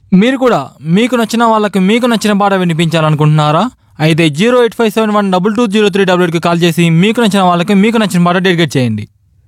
మీరు కూడా మీకు నచ్చిన వాళ్ళకి మీకు నచ్చిన పాట వినిపించాలనుకుంటున్నారా అయితే zero eight five seven one double two zero three double ఎయిట్కి కాల్ చేసి మీకు నచ్చిన వాళ్ళకి మీకు నచ్చిన పాట డెడికేట్ చేయండి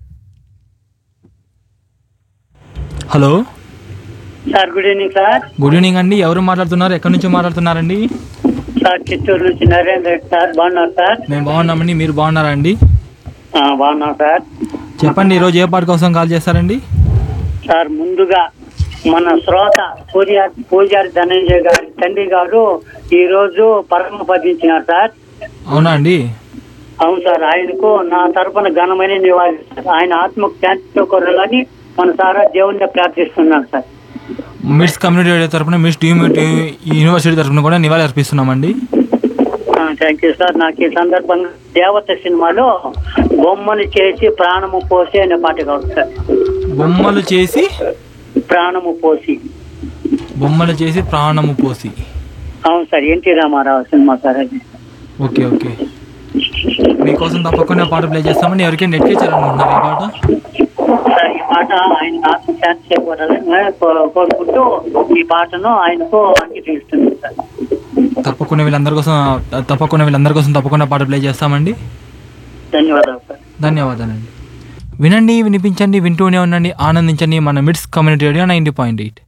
hello sir good evening sir good evening అండి ఎవరు మాట్లాడుతున్నారు ఎక్కడి నుంచి మాట్లాడుతున్నారండి సార్ చిత్తూరు నుంచి నరేంద్ర రెడ్డి సార్ బాగున్నారు సార్ మేము బాగున్నామండి మీరు బాగున్నారా అండి ఆ, బాగున్నాం సార్ చెప్పండి ఈరోజు ఏ పాట కోసం కాల్ చేస్తారండి సార్ ముందుగా మన శ్రోత పూజారి పూజారి ధనంజయ్ గారి తండ్రి గారు ఈ రోజు పరమ పదించినారు సార్ అవునా అండి అవును సార్ ఆయనకు నా తరపున ఘనమైన నివాళి సార్. ఆయన ఆత్మకు శాంతితో కొరాలని మన సారా దేవుణ్ణి ప్రార్థిస్తున్నాను సార్ మిడ్స్ కమ్యూనిటీ రేడియో తరఫున మిడ్స్ యూనివర్సిటీ యూనివర్సిటీ తరఫున కూడా నివాళి అర్పిస్తున్నామండి థ్యాంక్ యూ సార్ నాకు ఈ సందర్భంగా దేవత సినిమాలో బొమ్మను చేసి ప్రాణము పోసి అనే పాట కావాలి సార్ బొమ్మలు చేసి ప్రాణము పోసి బొమ్మలు చేసి ప్రాణము పోసి అవును sir NT Ramarao cinema sir అది ఓకే ఓకే మీకోసం తప్పకుండా పాట ప్లే చేస్తామని ఎవరికైనా నెట్ చేయాలనుకుంటున్నారు ఈ పాట సార్ ఈ పాట ఆయన ఆత్మశాంతి చేకూరాలని కో- కోరుకుంటూ ఈ పాటను ఆయనకు అంకితం ఇస్తుంది సార్ తప్పకుండా వీళ్ళందరి కోసం తప్పకుండా వీళ్ళందరి కోసం తప్పకుండా పాట ప్లే చేస్తామండి ధన్యవాదాలు సార్ ధన్యవాదాలండి వినండి వినిపించండి వింటూనే ఉండండి ఆనందించండి మన MITS community radio ninety point eight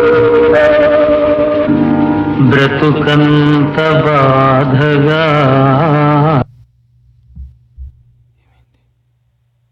బ్రతుకంత బాధగా